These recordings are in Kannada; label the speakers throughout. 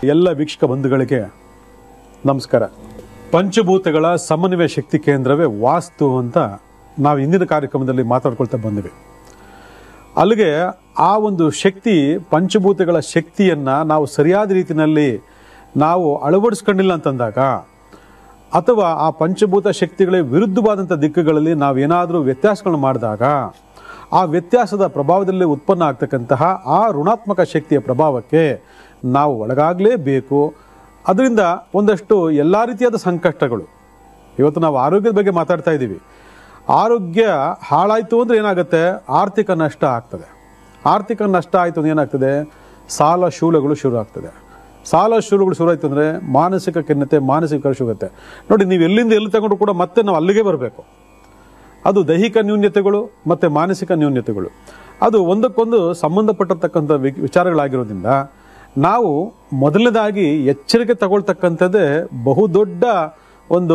Speaker 1: ಎಲ್ಲ ವೀಕ್ಷಕ ಬಂಧುಗಳಿಗೆ ನಮಸ್ಕಾರ ಪಂಚಭೂತಗಳ ಸಮನ್ವಯ ಶಕ್ತಿ ಕೇಂದ್ರವೇ ವಾಸ್ತು ಅಂತ ನಾವು ಇಂದಿನ ಕಾರ್ಯಕ್ರಮದಲ್ಲಿ ಮಾತಾಡ್ಕೊಳ್ತಾ ಬಂದಿವಿ ಅಲ್ಲಿಗೆ ಆ ಒಂದು ಶಕ್ತಿ ಪಂಚಭೂತಗಳ ಶಕ್ತಿಯನ್ನ ನಾವು ಸರಿಯಾದ ರೀತಿಯಲ್ಲಿ ನಾವು ಅಳವಡಿಸ್ಕೊಂಡಿಲ್ಲ ಅಂತಂದಾಗ ಅಥವಾ ಆ ಪಂಚಭೂತ ಶಕ್ತಿಗಳಿಗೆ ವಿರುದ್ಧವಾದಂಥ ದಿಕ್ಕುಗಳಲ್ಲಿ ನಾವೇನಾದರೂ ವ್ಯತ್ಯಾಸಗಳನ್ನು ಮಾಡಿದಾಗ ಆ ವ್ಯತ್ಯಾಸದ ಪ್ರಭಾವದಲ್ಲಿ ಉತ್ಪನ್ನ ಆಗ್ತಕ್ಕಂತಹ ಆ ಋಣಾತ್ಮಕ ಶಕ್ತಿಯ ಪ್ರಭಾವಕ್ಕೆ ನಾವು ಒಳಗಾಗಲೇಬೇಕು ಅದರಿಂದ ಒಂದಷ್ಟು ಎಲ್ಲ ರೀತಿಯಾದ ಸಂಕಷ್ಟಗಳು ಇವತ್ತು ನಾವು ಆರೋಗ್ಯದ ಬಗ್ಗೆ ಮಾತಾಡ್ತಾ ಇದ್ದೀವಿ ಆರೋಗ್ಯ ಹಾಳಾಯಿತು ಅಂದರೆ ಏನಾಗುತ್ತೆ ಆರ್ಥಿಕ ನಷ್ಟ ಆಗ್ತದೆ ಆರ್ಥಿಕ ನಷ್ಟ ಆಯಿತು ಅಂದ್ರೆ ಏನಾಗ್ತದೆ ಸಾಲ ಶೂಲಗಳು ಶುರು ಆಗ್ತದೆ ಸಾಲ ಶೂಲಗಳು ಶುರು ಆಯಿತು ಅಂದರೆ ಮಾನಸಿಕ ಖಿನ್ನತೆ ಮಾನಸಿಕ ಸಿಗುತ್ತೆ ನೋಡಿ ನೀವು ಎಲ್ಲಿಂದ ಎಲ್ಲಿ ತಗೊಂಡು ಕೂಡ ಮತ್ತೆ ನಾವು ಅಲ್ಲಿಗೆ ಬರಬೇಕು ಅದು ದೈಹಿಕ ನ್ಯೂನ್ಯತೆಗಳು ಮತ್ತು ಮಾನಸಿಕ ನ್ಯೂನ್ಯತೆಗಳು ಅದು ಒಂದಕ್ಕೊಂದು ಸಂಬಂಧಪಟ್ಟಿರ್ತಕ್ಕಂಥ ವಿ- ವಿಚಾರಗಳಾಗಿರೋದ್ರಿಂದ ನಾವು ಮೊದಲನೇದಾಗಿ ಎಚ್ಚರಿಕೆ ತಗೊಳ್ತಕ್ಕಂಥದ್ದೇ ಬಹುದೊಡ್ಡ ಒಂದು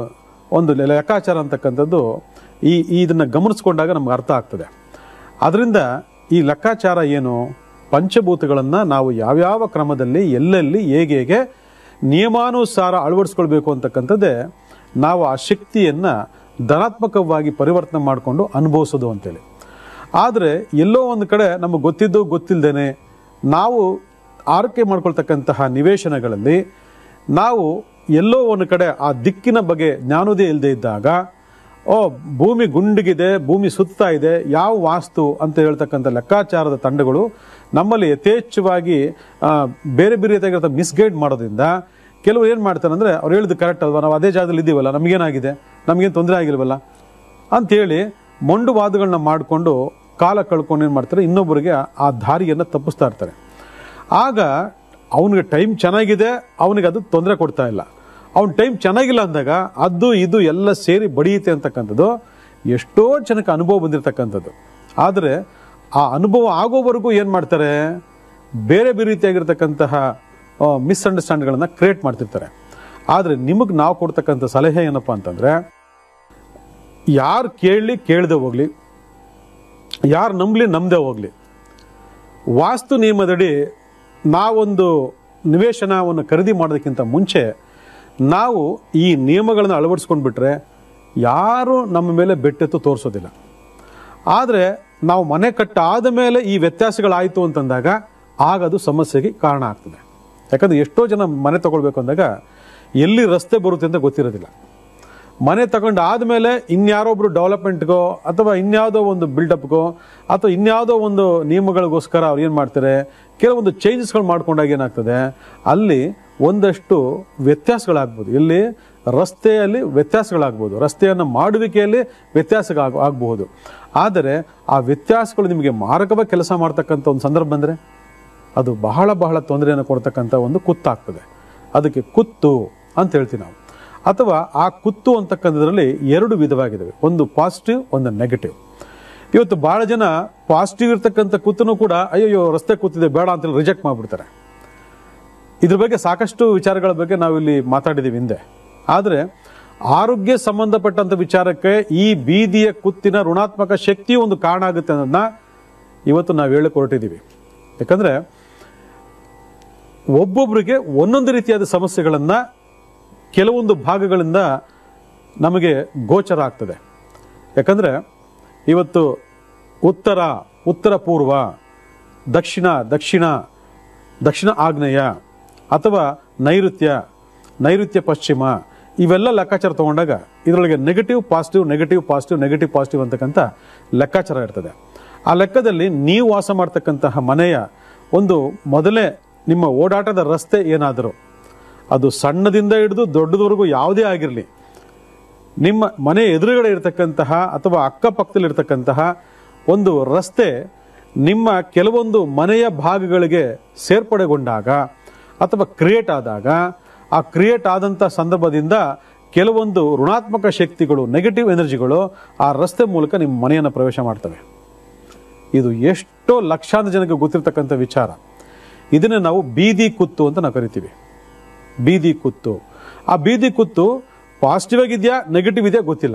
Speaker 1: ಒಂದು ಲೆ- ಲೆಕ್ಕಾಚಾರ ಅಂತಕ್ಕಂಥದ್ದು ಈ ಈ ಇದನ್ನು ಗಮನಿಸ್ಕೊಂಡಾಗ ನಮ್ಗೆ ಅರ್ಥ ಆಗ್ತದೆ ಅದರಿಂದ ಈ ಲೆಕ್ಕಾಚಾರ ಏನು ಪಂಚಭೂತಗಳನ್ನು ನಾವು ಯಾವ್ಯಾವ ಕ್ರಮದಲ್ಲಿ ಎಲ್ಲೆಲ್ಲಿ ಹೇಗೆ ಹೇಗೆ ನಿಯಮಾನುಸಾರ ಅಳವಡಿಸ್ಕೊಳ್ಬೇಕು ಅಂತಕ್ಕಂಥದ್ದೇ ನಾವು ಆ ಶಕ್ತಿಯನ್ನು ಧನಾತ್ಮಕವಾಗಿ ಪರಿವರ್ತನೆ ಮಾಡಿಕೊಂಡು ಅನುಭವಿಸೋದು ಅಂತೇಳಿ ಆದರೆ ಎಲ್ಲೋ ಒಂದು ಕಡೆ ನಮಗೆ ಗೊತ್ತಿದ್ದು ಗೊತ್ತಿಲ್ಲದೇನೆ ನಾವು ಆರೈಕೆ ಮಾಡ್ಕೊಳ್ತಕ್ಕಂತಹ ನಿವೇಶನಗಳಲ್ಲಿ ನಾವು ಎಲ್ಲೋ ಒಂದು ಕಡೆ ಆ ದಿಕ್ಕಿನ ಬಗ್ಗೆ ಜ್ಞಾನೋದಯ ಇಲ್ಲದೆ ಇದ್ದಾಗ ಓ ಭೂಮಿ ಗುಂಡಿಗಿದೆ ಭೂಮಿ ಸುತ್ತಾ ಇದೆ ಯಾವ ವಾಸ್ತು ಅಂತ ಹೇಳ್ತಕ್ಕಂಥ ಲೆಕ್ಕಾಚಾರದ ತಂಡಗಳು ನಮ್ಮಲ್ಲಿ ಯಥೇಚ್ಛವಾಗಿ ಆ, ಬೇರೆ ಬೇರೆ ರೀತಿಯಾಗಿರೋ ಮಿಸ್ಗೈಡ್ ಮಾಡೋದ್ರಿಂದ ಕೆಲವರು ಏನು ಮಾಡ್ತಾರೆ ಅಂದರೆ ಅವ್ರು ಹೇಳಿದ್ದು ಕರೆಕ್ಟ್ ಅಲ್ವಾ ನಾವು ಅದೇ ಜಾಗದಲ್ಲಿ ಇದ್ದೀವಲ್ಲ ನಮಗೇನಾಗಿದೆ ನಮಗೇನು ತೊಂದರೆ ಆಗಿಲ್ವಲ್ಲ ಅಂತೇಳಿ ಮೊಂಡು ವಾದಗಳನ್ನ ಮಾಡಿಕೊಂಡು ಕಾಲ ಕಳ್ಕೊಂಡು ಏನು ಮಾಡ್ತಾರೆ ಇನ್ನೊಬ್ಬರಿಗೆ ಆ ದಾರಿಯನ್ನು ತಪ್ಪಿಸ್ತಾ ಇರ್ತಾರೆ ಆಗ ಅವನಿಗೆ ಟೈಮ್ ಚೆನ್ನಾಗಿದೆ ಅವನಿಗೆ ಅದು ತೊಂದರೆ ಕೊಡ್ತಾ ಇಲ್ಲ ಅವನ ಟೈಮ್ ಚೆನ್ನಾಗಿಲ್ಲ ಅಂದಾಗ ಅದು ಇದು ಎಲ್ಲ ಸೇರಿ ಬಡಿಯುತ್ತೆ ಅಂತಕ್ಕಂಥದ್ದು ಎಷ್ಟೋ ಜನಕ್ಕೆ ಅನುಭವ ಬಂದಿರತಕ್ಕಂಥದ್ದು ಆದರೆ ಆ ಅನುಭವ ಆಗೋವರೆಗೂ ಏನು ಮಾಡ್ತಾರೆ ಬೇರೆ ಬೇರೆ ರೀತಿಯಾಗಿರ್ತಕ್ಕಂತಹ ಮಿಸ್ಅಂಡರ್ಸ್ಟ್ಯಾಂಡ್ಗಳನ್ನು ಕ್ರಿಯೇಟ್ ಮಾಡ್ತಿರ್ತಾರೆ ಆದರೆ ನಿಮಗೆ ನಾವು ಕೊಡ್ತಕ್ಕಂಥ ಸಲಹೆ ಏನಪ್ಪ ಅಂತಂದರೆ ಯಾರು ಕೇಳಲಿ ಕೇಳದೆ ಹೋಗಲಿ ಯಾರು ನಂಬಲಿ ನಂಬದೆ ಹೋಗಲಿ ವಾಸ್ತು ನಿಯಮದಡಿ ನಾವೊಂದು ನಿವೇಶನವನ್ನು ಖರೀದಿ ಮಾಡೋದಕ್ಕಿಂತ ಮುಂಚೆ ನಾವು ಈ ನಿಯಮಗಳನ್ನು ಅಳವಡಿಸ್ಕೊಂಡು ಬಿಟ್ರೆ ಯಾರು ನಮ್ಮ ಮೇಲೆ ಬೆಟ್ಟೆತ್ತು ತೋರಿಸೋದಿಲ್ಲ ಆದರೆ ನಾವು ಮನೆ ಕಟ್ಟಾದ ಮೇಲೆ ಈ ವ್ಯತ್ಯಾಸಗಳಾಯಿತು ಅಂತಂದಾಗ ಆಗ ಅದು ಸಮಸ್ಯೆಗೆ ಕಾರಣ ಆಗ್ತದೆ ಯಾಕಂದ್ರೆ ಎಷ್ಟೋ ಜನ ಮನೆ ತಗೊಳ್ಬೇಕು ಅಂದಾಗ ಎಲ್ಲಿ ರಸ್ತೆ ಬರುತ್ತೆ ಅಂತ ಗೊತ್ತಿರೋದಿಲ್ಲ ಮನೆ ತಗೊಂಡು ಆದಮೇಲೆ ಇನ್ಯಾರೊಬ್ರು ಡೆವಲಪ್ಮೆಂಟ್ಗೋ ಅಥವಾ ಇನ್ಯಾವುದೋ ಒಂದು ಬಿಲ್ಡಪ್ಗೋ ಅಥವಾ ಇನ್ಯಾವುದೋ ಒಂದು ನಿಯಮಗಳಿಗೋಸ್ಕರ ಅವ್ರು ಏನು ಮಾಡ್ತಾರೆ ಕೆಲವೊಂದು ಚೇಂಜಸ್ಗಳು ಮಾಡ್ಕೊಂಡಾಗ ಏನಾಗ್ತದೆ ಅಲ್ಲಿ ಒಂದಷ್ಟು ವ್ಯತ್ಯಾಸಗಳಾಗ್ಬೋದು ಇಲ್ಲಿ ರಸ್ತೆಯಲ್ಲಿ ವ್ಯತ್ಯಾಸಗಳಾಗ್ಬೋದು ರಸ್ತೆಯನ್ನು ಮಾಡುವಿಕೆಯಲ್ಲಿ ವ್ಯತ್ಯಾಸ ಆಗಬಹುದು ಆದರೆ ಆ ವ್ಯತ್ಯಾಸಗಳು ನಿಮಗೆ ಮಾರಕವಾಗಿ ಕೆಲಸ ಮಾಡ್ತಕ್ಕಂಥ ಒಂದು ಸಂದರ್ಭ ಬಂದರೆ ಅದು ಬಹಳ ಬಹಳ ತೊಂದರೆಯನ್ನು ಕೊಡ್ತಕ್ಕಂಥ ಒಂದು ಕುತ್ತಾಗ್ತದೆ ಅದಕ್ಕೆ ಕುತ್ತು ಅಂತ ಹೇಳ್ತೀವಿ ನಾವು ಅಥವಾ ಆ ಕುತ್ತು ಅಂತಕ್ಕಂಥದ್ರಲ್ಲಿ ಎರಡು ವಿಧವಾಗಿದ್ದಾವೆ ಒಂದು ಪಾಸಿಟಿವ್ ಒಂದು ನೆಗೆಟಿವ್ ಇವತ್ತು ಭಾಳ ಜನ ಪಾಸಿಟಿವ್ ಇರ್ತಕ್ಕಂಥ ಕುತ್ತನ್ನು ಕೂಡ ಅಯ್ಯೋ ರಸ್ತೆ ಕೂತಿದೆ ಬೇಡ ಅಂತೇಳಿ ರಿಜೆಕ್ಟ್ ಮಾಡಿಬಿಡ್ತಾರೆ ಇದ್ರ ಬಗ್ಗೆ ಸಾಕಷ್ಟು ವಿಚಾರಗಳ ಬಗ್ಗೆ ನಾವಿಲ್ಲಿ ಮಾತಾಡಿದ್ದೀವಿ ಹಿಂದೆ ಆದರೆ ಆರೋಗ್ಯ ಸಂಬಂಧಪಟ್ಟಂಥ ವಿಚಾರಕ್ಕೆ ಈ ಬೀದಿಯ ಕುತ್ತಿನ ಋಣಾತ್ಮಕ ಶಕ್ತಿ ಒಂದು ಕಾರಣ ಆಗುತ್ತೆ ಅನ್ನೋದನ್ನ ಇವತ್ತು ನಾವು ಹೇಳಕ್ಕೆ ಹೊರಟಿದ್ದೀವಿ ಯಾಕಂದ್ರೆ ಒಬ್ಬೊಬ್ಬರಿಗೆ ಒಂದೊಂದು ರೀತಿಯಾದ ಸಮಸ್ಯೆಗಳನ್ನು ಕೆಲವೊಂದು ಭಾಗಗಳಿಂದ ನಮಗೆ ಗೋಚರ ಆಗ್ತದೆ ಯಾಕಂದರೆ ಇವತ್ತು ಉತ್ತರ ಉತ್ತರ ಪೂರ್ವ ದಕ್ಷಿಣ ದಕ್ಷಿಣ ದಕ್ಷಿಣ ಆಗ್ನೇಯ ಅಥವಾ ನೈಋತ್ಯ ನೈಋತ್ಯ ಪಶ್ಚಿಮ ಇವೆಲ್ಲ ಲೆಕ್ಕಾಚಾರ ತಗೊಂಡಾಗ ಇದರೊಳಗೆ negative positive negative positive negative positive ಅಂತಕ್ಕಂಥ ಲೆಕ್ಕಾಚಾರ ಇರ್ತದೆ ಆ ಲೆಕ್ಕದಲ್ಲಿ ನೀವು ವಾಸ ಮಾಡ್ತಕ್ಕಂತಹ ಮನೆಯ ಒಂದು ಮೊದಲೇ ನಿಮ್ಮ ಓಡಾಟದ ರಸ್ತೆ ಏನಾದರೂ ಅದು ಸಣ್ಣದಿಂದ ಹಿಡಿದು ದೊಡ್ಡದವರೆಗೂ ಯಾವುದೇ ಆಗಿರಲಿ ನಿಮ್ಮ ಮನೆ ಎದುರುಗಡೆ ಇರತಕ್ಕಂತಹ ಅಥವಾ ಅಕ್ಕಪಕ್ಕದಲ್ಲಿ ಇರತಕ್ಕಂತಹ ಒಂದು ರಸ್ತೆ ನಿಮ್ಮ ಕೆಲವೊಂದು ಮನೆಯ ಭಾಗಗಳಿಗೆ ಸೇರ್ಪಡೆಗೊಂಡಾಗ ಅಥವಾ ಕ್ರಿಯೇಟ್ ಆದಾಗ ಆ ಕ್ರಿಯೇಟ್ ಆದಂಥ ಸಂದರ್ಭದಿಂದ ಕೆಲವೊಂದು ಋಣಾತ್ಮಕ ಶಕ್ತಿಗಳು ನೆಗೆಟಿವ್ ಎನರ್ಜಿಗಳು ಆ ರಸ್ತೆ ಮೂಲಕ ನಿಮ್ಮ ಮನೆಯನ್ನು ಪ್ರವೇಶ ಮಾಡ್ತವೆ ಇದು ಎಷ್ಟೋ ಲಕ್ಷಾಂತರ ಜನಕ್ಕೆ ಗೊತ್ತಿರ್ತಕ್ಕಂಥ ವಿಚಾರ ಇದನ್ನೇ ನಾವು ಬೀದಿ ಕುತ್ತು ಅಂತ ನಾವು ಕರಿತೀವಿ ಬೀದಿ ಕುತ್ತು ಆ ಬೀದಿ ಕುತ್ತು ಪಾಸಿಟಿವ್ ಆಗಿದೆಯಾ ನೆಗೆಟಿವ್ ಇದೆಯಾ ಗೊತ್ತಿಲ್ಲ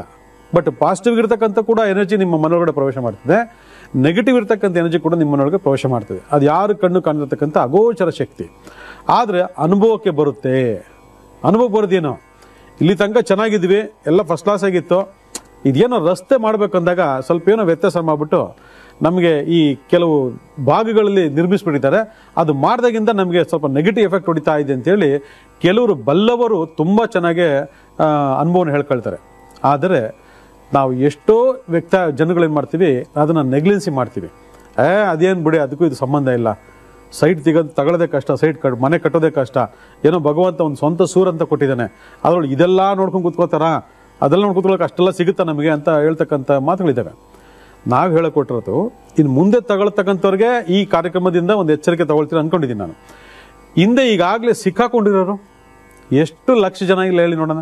Speaker 1: ಬಟ್ ಪಾಸಿಟಿವ್ ಇರತಕ್ಕಂಥ ಕೂಡ ಎನರ್ಜಿ ನಿಮ್ಮ ಮನೊಳಗಡೆ ಪ್ರವೇಶ ಮಾಡ್ತದೆ ನೆಗೆಟಿವ್ ಇರತಕ್ಕಂಥ ಎನರ್ಜಿ ಕೂಡ ನಿಮ್ಮ ಮನೊಳಗೆ ಪ್ರವೇಶ ಮಾಡ್ತದೆ ಅದು ಯಾರು ಕಣ್ಣು ಕಾಣಿರ್ತಕ್ಕಂಥ ಅಗೋಚರ ಶಕ್ತಿ ಆದರೆ ಅನುಭವಕ್ಕೆ ಬರುತ್ತೆ ಅನುಭವ ಬರೋದೇನೋ ಇಲ್ಲಿ ತನಕ ಚೆನ್ನಾಗಿದ್ವಿ ಎಲ್ಲ ಫಸ್ಟ್ ಕ್ಲಾಸ್ ಆಗಿತ್ತು ಇದೇನೋ ರಸ್ತೆ ಮಾಡ್ಬೇಕಂದಾಗ ಸ್ವಲ್ಪ ಏನೋ ವ್ಯತ್ಯಾಸ ಮಾಡಿಬಿಟ್ಟು ನಮಗೆ ಈ ಕೆಲವು ಭಾಗಗಳಲ್ಲಿ ನಿರ್ಮಿಸ್ಬಿಟ್ಟಿದ್ದಾರೆ ಅದು ಮಾಡಿದಾಗಿಂದ ನಮಗೆ ಸ್ವಲ್ಪ ನೆಗೆಟಿವ್ ಎಫೆಕ್ಟ್ ಹೊಡಿತಾ ಇದೆ ಅಂತೇಳಿ ಕೆಲವರು ಬಲ್ಲವರು ತುಂಬ ಚೆನ್ನಾಗಿ ಆ, ಅನುಭವನ ಹೇಳ್ಕೊಳ್ತಾರೆ ಆದರೆ ನಾವು ಎಷ್ಟೋ ವ್ಯಕ್ತ ಜನಗಳೇನು ಮಾಡ್ತೀವಿ ಅದನ್ನು ನೆಗ್ಲೆನ್ಸಿ ಮಾಡ್ತೀವಿ ಏ ಅದೇನು ಬಿಡಿ ಅದಕ್ಕೂ ಇದು ಸಂಬಂಧ ಇಲ್ಲ ಸೈಟ್ ತೆಗೋದು ತಗೊಳ್ಳೋದೇ ಕಷ್ಟ ಸೈಟ್ ಕಟ್ ಮನೆ ಕಟ್ಟೋದೇ ಕಷ್ಟ ಏನೋ ಭಗವಂತ ಒಂದು ಸ್ವಂತ ಸೂರ್ ಅಂತ ಕೊಟ್ಟಿದ್ದಾನೆ ಅದ್ರೊಳಗೆ ಇದೆಲ್ಲ ನೋಡ್ಕೊಂಡು ಕೂತ್ಕೋತಾರ ಅದೆಲ್ಲ ನೋಡ್ಕೊಂಡು ಕೂತ್ಕೊಳ್ಳೋಕೆ ಅಷ್ಟೆಲ್ಲ ಸಿಗುತ್ತಾ ನಮಗೆ ಅಂತ ಹೇಳ್ತಕ್ಕಂಥ ಮಾತುಗಳಿದ್ದಾವೆ ನಾವು ಹೇಳಿಕೊಟ್ಟಿರೋದು ಇನ್ನು ಮುಂದೆ ತಗೊಳ್ತಕ್ಕಂಥವ್ರಿಗೆ ಈ ಕಾರ್ಯಕ್ರಮದಿಂದ ಒಂದು ಎಚ್ಚರಿಕೆ ತಗೊಳ್ತೀನಿ ಅನ್ಕೊಂಡಿದ್ದೀನಿ ನಾನು ಹಿಂದೆ ಈಗಾಗಲೇ ಸಿಕ್ಕಾಕೊಂಡಿರೋರು ಎಷ್ಟು ಲಕ್ಷ ಜನ ಇಲ್ಲ ಹೇಳಿ ನೋಡೋಣ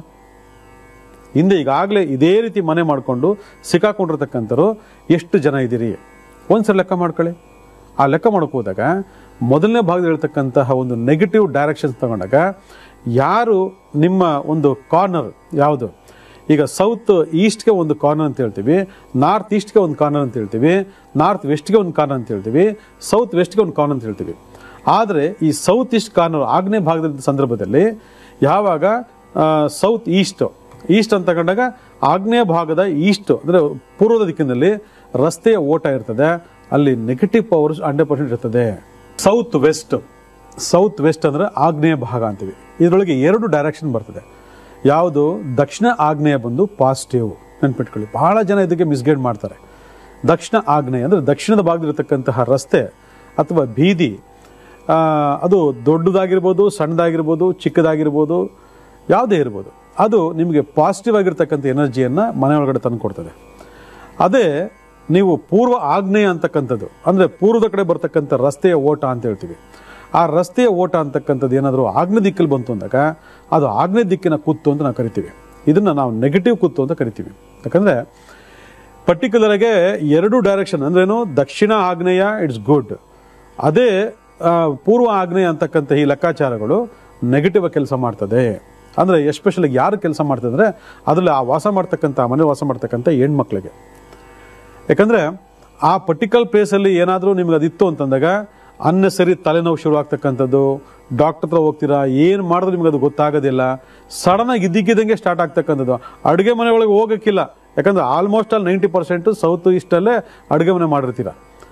Speaker 1: ಹಿಂದೆ ಈಗಾಗಲೇ ಇದೇ ರೀತಿ ಮನೆ ಮಾಡಿಕೊಂಡು ಸಿಕ್ಕಾಕೊಂಡಿರ್ತಕ್ಕಂಥವ್ರು ಎಷ್ಟು ಜನ ಇದ್ದೀರಿ ಒಂದ್ಸಲ ಲೆಕ್ಕ ಮಾಡ್ಕೊಳ್ಳಿ ಆ ಲೆಕ್ಕ ಮಾಡಕ್ಕೆ ಹೋದಾಗ ಮೊದಲನೇ ಭಾಗದಲ್ಲಿ ಹೇಳ್ತಕ್ಕಂತಹ ಒಂದು ನೆಗೆಟಿವ್ ಡೈರೆಕ್ಷನ್ಸ್ ತಗೊಂಡಾಗ ಯಾರು ನಿಮ್ಮ ಒಂದು ಕಾರ್ನರ್ ಯಾವುದು ಈಗ ಸೌತ್ ಈಸ್ಟ್ಗೆ ಒಂದು ಕಾರ್ನರ್ ಅಂತ ಹೇಳ್ತೀವಿ ನಾರ್ತ್ ಈಸ್ಟ್ಗೆ ಒಂದು ಕಾರ್ನರ್ ಅಂತ ಹೇಳ್ತೀವಿ ನಾರ್ತ್ ವೆಸ್ಟ್ಗೆ ಒಂದು ಕಾರ್ನರ್ ಅಂತ ಹೇಳ್ತೀವಿ ಸೌತ್ ವೆಸ್ಟ್ಗೆ ಒಂದು ಕಾರ್ನರ್ ಅಂತ ಹೇಳ್ತೀವಿ ಆದರೆ ಈ ಸೌತ್ ಈಸ್ಟ್ ಕಾರ್ನರ್ ಆಗ್ನೇಯ ಭಾಗದ ಸಂದರ್ಭದಲ್ಲಿ ಯಾವಾಗ ಸೌತ್ ಈಸ್ಟ್ ಈಸ್ಟ್ ಅಂತ ತಗೊಂಡಾಗ ಆಗ್ನೇಯ ಭಾಗದ ಈಸ್ಟ್ ಅಂದರೆ ಪೂರ್ವದ ದಿಕ್ಕಿನಲ್ಲಿ ರಸ್ತೆಯ ಓಟ ಇರ್ತದೆ ಅಲ್ಲಿ ನೆಗೆಟಿವ್ ಪವರ್ಸ್ ಹಂಡ್ರೆಡ್ ಪರ್ಸೆಂಟ್ ಇರ್ತದೆ ಸೌತ್ ವೆಸ್ಟ್ ಸೌತ್ ವೆಸ್ಟ್ ಅಂದ್ರೆ ಆಗ್ನೇಯ ಭಾಗ ಅಂತೀವಿ ಇದರೊಳಗೆ ಎರಡು ಡೈರೆಕ್ಷನ್ ಬರ್ತದೆ ಯಾವುದು ದಕ್ಷಿಣ ಆಗ್ನೇಯ ಬಂದು ಪಾಸಿಟಿವ್ ನೆನ್ಪಿಟ್ಕೊಳ್ಳಿ ಬಹಳ ಜನ ಇದಕ್ಕೆ ಮಿಸ್ಗೈಡ್ ಮಾಡ್ತಾರೆ ದಕ್ಷಿಣ ಆಗ್ನೇಯ ಅಂದರೆ ದಕ್ಷಿಣದ ಭಾಗದಲ್ಲಿರ್ತಕ್ಕಂತಹ ರಸ್ತೆ ಅಥವಾ ಬೀದಿ ಆ, ಅದು ದೊಡ್ಡದಾಗಿರ್ಬೋದು ಸಣ್ಣದಾಗಿರ್ಬೋದು ಚಿಕ್ಕದಾಗಿರ್ಬೋದು ಯಾವುದೇ ಇರ್ಬೋದು ಅದು ನಿಮಗೆ ಪಾಸಿಟಿವ್ ಆಗಿರ್ತಕ್ಕಂಥ ಎನರ್ಜಿಯನ್ನು ಮನೆ ಒಳಗಡೆ ತಂದು ಕೊಡ್ತದೆ ಅದೇ ನೀವು ಪೂರ್ವ ಆಗ್ನೇಯ ಅಂತಕ್ಕಂಥದ್ದು ಅಂದರೆ ಪೂರ್ವದ ಕಡೆ ಬರ್ತಕ್ಕಂಥ ರಸ್ತೆಯ ಓಟ ಅಂತ ಹೇಳ್ತೀವಿ ಆ ರಸ್ತೆಯ ಓಟ ಅಂತಕ್ಕಂಥದ್ದು ಏನಾದರೂ ಆಗ್ನೇಯ ದಿಕ್ಕಲ್ಲಿ ಬಂತು ಅಂದಾಗ ಅದು ಆಗ್ನೇಯ ದಿಕ್ಕಿನ ಕುತ್ತು ಅಂತ ನಾವು ಕರಿತೀವಿ ಇದನ್ನು ನಾವು ನೆಗೆಟಿವ್ ಕುತ್ತು ಅಂತ ಕರಿತೀವಿ ಯಾಕಂದರೆ ಪರ್ಟಿಕ್ಯುಲರ್ ಆಗಿ ಎರಡು ಡೈರೆಕ್ಷನ್ ಅಂದ್ರೇನು ದಕ್ಷಿಣ ಆಗ್ನೇಯ ಇಟ್ಸ್ ಗುಡ್ ಅದೇ ಆ, ಪೂರ್ವ ಆಗ್ನೇಯ ಅಂತಕ್ಕಂಥ ಈ ಲೆಕ್ಕಾಚಾರಗಳು ನೆಗೆಟಿವ್ ಕೆಲಸ ಮಾಡ್ತದೆ ಅಂದ್ರೆ ಎಸ್ಪೆಷಲಿ ಯಾರು ಕೆಲಸ ಮಾಡ್ತದೆ ಅಂದ್ರೆ ಅದರಲ್ಲಿ ಆ ವಾಸ ಮಾಡ್ತಕ್ಕಂಥ ಮನೆ ವಾಸ ಮಾಡ್ತಕ್ಕಂಥ ಹೆಣ್ಮಕ್ಳಿಗೆ ಯಾಕಂದ್ರೆ ಆ ಪರ್ಟಿಕಲ್ ಪ್ಲೇಸಲ್ಲಿ ಏನಾದರೂ ನಿಮ್ಗೆ ಅದಿತ್ತು ಅಂತಂದಾಗ ಅನ್ನೆಸರಿ ತಲೆನೋವು ಶುರು ಆಗ್ತಕ್ಕಂಥದ್ದು ಡಾಕ್ಟರ್ ಹತ್ರ ಹೋಗ್ತೀರಾ ಏನು ಮಾಡಿದ್ರೆ ನಿಮ್ಗೆ ಅದು ಗೊತ್ತಾಗೋದಿಲ್ಲ ಸಡನ್ ಆಗಿ ಇದ್ದಕ್ಕಿದ್ದಂಗೆ ಸ್ಟಾರ್ಟ್ ಆಗ್ತಕ್ಕಂಥದ್ದು ಅಡುಗೆ ಮನೆ ಒಳಗೆ ಹೋಗೋಕ್ಕಿಲ್ಲ ಯಾಕಂದ್ರೆ ಆಲ್ಮೋಸ್ಟ್ ಅಲ್ಲಿ ನೈಂಟಿ ಪರ್ಸೆಂಟು ಸೌತ್ ಈಸ್ಟಲ್ಲೇ ಅಡುಗೆ ಮನೆ ಮಾಡಿರ್ತೀರ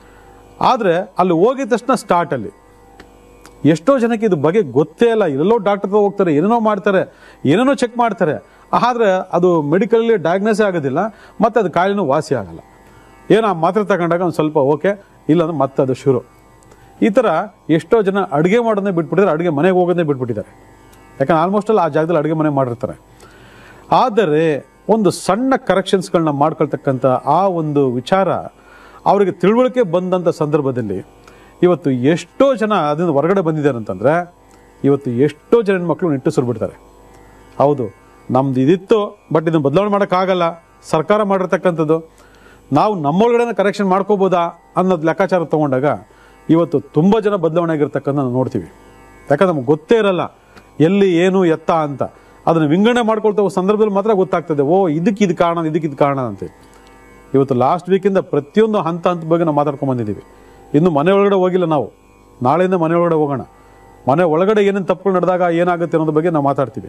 Speaker 1: ಆದರೆ ಅಲ್ಲಿ ಹೋಗಿದ ತಕ್ಷಣ ಸ್ಟಾರ್ಟ್ ಅಲ್ಲಿ ಎಷ್ಟೋ ಜನಕ್ಕೆ ಇದು ಬಗ್ಗೆ ಗೊತ್ತೇ ಇಲ್ಲ ಎಲ್ಲೋ ಡಾಕ್ಟರ್ ಹತ್ರ ಹೋಗ್ತಾರೆ ಏನೇನೋ ಮಾಡ್ತಾರೆ ಏನೇನೋ ಚೆಕ್ ಮಾಡ್ತಾರೆ ಆದ್ರೆ ಅದು ಮೆಡಿಕಲಲ್ಲಿ ಡಯಾಗ್ನೋಸೇ ಆಗೋದಿಲ್ಲ ಮತ್ತೆ ಅದು ಕಾಯಿಲೆನೂ ವಾಸಿ ಆಗಲ್ಲ ಏನೋ ಆ ಮಾತ್ರೆ ತಗೊಂಡಾಗ ಒಂದು ಸ್ವಲ್ಪ ಓಕೆ ಇಲ್ಲಾಂದ್ರೆ ಮತ್ತೆ ಅದು ಶುರು ಈ ಥರ ಎಷ್ಟೋ ಜನ ಅಡುಗೆ ಮಾಡೋದನ್ನೇ ಬಿಟ್ಬಿಟ್ಟಿದ್ದಾರೆ ಅಡುಗೆ ಮನೆಗೆ ಹೋಗೋದನ್ನೇ ಬಿಟ್ಬಿಟ್ಟಿದ್ದಾರೆ ಯಾಕಂದ್ರೆ ಆಲ್ಮೋಸ್ಟ್ ಅಲ್ಲಿ ಆ ಜಾಗದಲ್ಲಿ ಅಡುಗೆ ಮನೆ ಮಾಡಿರ್ತಾರೆ ಆದರೆ ಒಂದು ಸಣ್ಣ ಕರೆಕ್ಷನ್ಸ್ಗಳನ್ನ ಮಾಡ್ಕೊಳ್ತಕ್ಕಂಥ ಆ ಒಂದು ವಿಚಾರ ಅವರಿಗೆ ತಿಳುವಳಿಕೆ ಬಂದಂಥ ಸಂದರ್ಭದಲ್ಲಿ ಇವತ್ತು ಎಷ್ಟೋ ಜನ ಅದರಿಂದ ಹೊರಗಡೆ ಬಂದಿದ್ದಾರೆ ಅಂತಂದ್ರೆ ಇವತ್ತು ಎಷ್ಟೋ ಜನ ಹೆಣ್ಮಕ್ಳು ನಿಟ್ಟುಸಿರು ಬಿಡ್ತಾರೆ ಹೌದು ನಮ್ದು ಇದಿತ್ತು ಬಟ್ ಇದನ್ನು ಬದಲಾವಣೆ ಮಾಡೋಕ್ಕಾಗಲ್ಲ ಸರ್ಕಾರ ಮಾಡಿರ್ತಕ್ಕಂಥದ್ದು ನಾವು ನಮ್ಮೊಳಗಡೆ ಕರೆಕ್ಷನ್ ಮಾಡ್ಕೋಬೋದಾ ಅನ್ನೋದು ಲೆಕ್ಕಾಚಾರ ತಗೊಂಡಾಗ ಇವತ್ತು ತುಂಬ ಜನ ಬದಲಾವಣೆ ಆಗಿರ್ತಕ್ಕಂಥ ನಾವು ನೋಡ್ತೀವಿ ಯಾಕಂದ್ರೆ ನಮ್ಗೆ ಗೊತ್ತೇ ಇರಲ್ಲ ಎಲ್ಲಿ ಏನು ಎತ್ತ ಅಂತ ಅದನ್ನು ವಿಂಗಡಣೆ ಮಾಡ್ಕೊಳ್ತಾ ಹೋಗೋ ಸಂದರ್ಭದಲ್ಲಿ ಮಾತ್ರ ಗೊತ್ತಾಗ್ತದೆ ಓ ಇದಕ್ಕೆ ಇದು ಕಾರಣ ಇದಕ್ಕೆ ಇದು ಕಾರಣ ಅಂತ ಇವತ್ತು ಲಾಸ್ಟ್ ವೀಕಿಂದ ಪ್ರತಿಯೊಂದು ಹಂತ ಹಂತ ಬಗ್ಗೆ ನಾವು ಮಾತಾಡ್ಕೊಂಡು ಬಂದಿದ್ದೀವಿ ಇನ್ನು ಮನೆ ಒಳಗಡೆ ಹೋಗಿಲ್ಲ ನಾವು ನಾಳೆಯಿಂದ ಮನೆ ಒಳಗಡೆ ಹೋಗೋಣ ಮನೆ ಒಳಗಡೆ ಏನೇನು ತಪ್ಪುಗಳು ನಡೆದಾಗ ಏನಾಗುತ್ತೆ ಅನ್ನೋದ್ರ ಬಗ್ಗೆ ನಾವು ಮಾತಾಡ್ತೀವಿ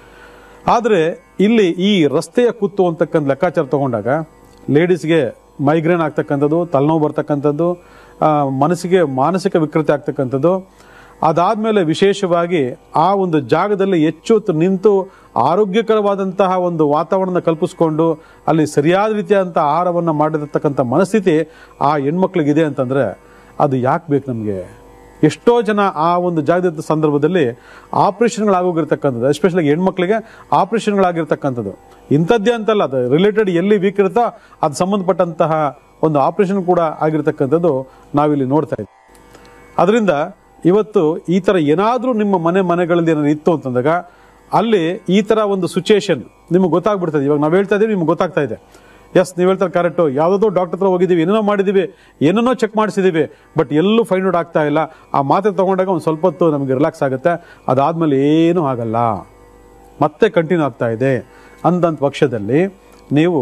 Speaker 1: ಆದರೆ ಇಲ್ಲಿ ಈ ರಸ್ತೆಯ ಕುತ್ತು ಅಂತಕ್ಕಂಥ ಲೆಕ್ಕಾಚಾರ ತಗೊಂಡಾಗ ಲೇಡೀಸ್ಗೆ ಮೈಗ್ರೇನ್ ಆಗ್ತಕ್ಕಂಥದ್ದು ತಲೆನೋವು ಬರ್ತಕ್ಕಂಥದ್ದು ಆ, ಮನಸ್ಸಿಗೆ ಮಾನಸಿಕ ವಿಕೃತಿ ಆಗ್ತಕ್ಕಂಥದ್ದು ಅದಾದಮೇಲೆ ವಿಶೇಷವಾಗಿ ಆ ಒಂದು ಜಾಗದಲ್ಲಿ ಹೆಚ್ಚು ಹೊತ್ತು ನಿಂತು ಆರೋಗ್ಯಕರವಾದಂತಹ ಒಂದು ವಾತಾವರಣ ಕಲ್ಪಿಸ್ಕೊಂಡು ಅಲ್ಲಿ ಸರಿಯಾದ ರೀತಿಯಾದಂಥ ಆಹಾರವನ್ನು ಮಾಡಿರ್ತಕ್ಕಂಥ ಮನಸ್ಥಿತಿ ಆ ಹೆಣ್ಮಕ್ಳಿಗಿದೆ ಅಂತಂದರೆ ಅದು ಯಾಕೆ ಬೇಕು ನಮಗೆ ಎಷ್ಟೋ ಜನ ಆ ಒಂದು ಜಾಗದ ಸಂದರ್ಭದಲ್ಲಿ ಆಪರೇಷನ್ಗಳಾಗೋಗಿರ್ತಕ್ಕಂಥದ್ದು ಎಸ್ಪೆಷಲಿ ಹೆಣ್ಮಕ್ಳಿಗೆ ಆಪರೇಷನ್ಗಳಾಗಿರ್ತಕ್ಕಂಥದ್ದು ಇಂಥದ್ದೇ ಅಂತಲ್ಲ ಅದು ರಿಲೇಟೆಡ್ ಎಲ್ಲಿ ವೀಕ್ ಇರುತ್ತೋ ಅದು ಸಂಬಂಧಪಟ್ಟಂತಹ ಒಂದು ಆಪರೇಷನ್ ಕೂಡ ಆಗಿರ್ತಕ್ಕಂಥದ್ದು ನಾವಿಲ್ಲಿ ನೋಡ್ತಾ ಇದ್ದೀವಿ ಅದರಿಂದ ಇವತ್ತು ಈ ಥರ ಏನಾದರೂ ನಿಮ್ಮ ಮನೆ ಮನೆಗಳಲ್ಲಿ ಏನಾದ್ರು ಇತ್ತು ಅಂತಂದಾಗ ಅಲ್ಲಿ ಈ ಥರ ಒಂದು ಸಿಚುಯೇಷನ್ ನಿಮಗೆ ಗೊತ್ತಾಗ್ಬಿಡ್ತದೆ ಇವಾಗ ನಾವು ಹೇಳ್ತಾ ಇದೀವಿ ನಿಮ್ಗೆ ಗೊತ್ತಾಗ್ತಾ ಇದೆ ಎಸ್ ನೀವು ಹೇಳ್ತಾರೆ ಕರೆಕ್ಟು ಯಾವುದೋ ಡಾಕ್ಟರ್ ಹತ್ರ ಹೋಗಿದ್ದೀವಿ ಏನೇನೋ ಮಾಡಿದ್ದೀವಿ ಏನೇನೋ ಚೆಕ್ ಮಾಡಿಸಿದ್ದೀವಿ ಬಟ್ ಎಲ್ಲೂ ಫೈಂಡ್ ಔಟ್ ಆಗ್ತಾ ಇಲ್ಲ ಆ ಮಾತ್ರೆ ತಗೊಂಡಾಗ ಒಂದು ಸ್ವಲ್ಪ ಹೊತ್ತು ನಮಗೆ ರಿಲ್ಯಾಕ್ಸ್ ಆಗುತ್ತೆ ಅದಾದ್ಮೇಲೆ ಏನೂ ಆಗಲ್ಲ ಮತ್ತೆ ಕಂಟಿನ್ಯೂ ಆಗ್ತಾ ಇದೆ ಅಂದಂತ ಪಕ್ಷದಲ್ಲಿ ನೀವು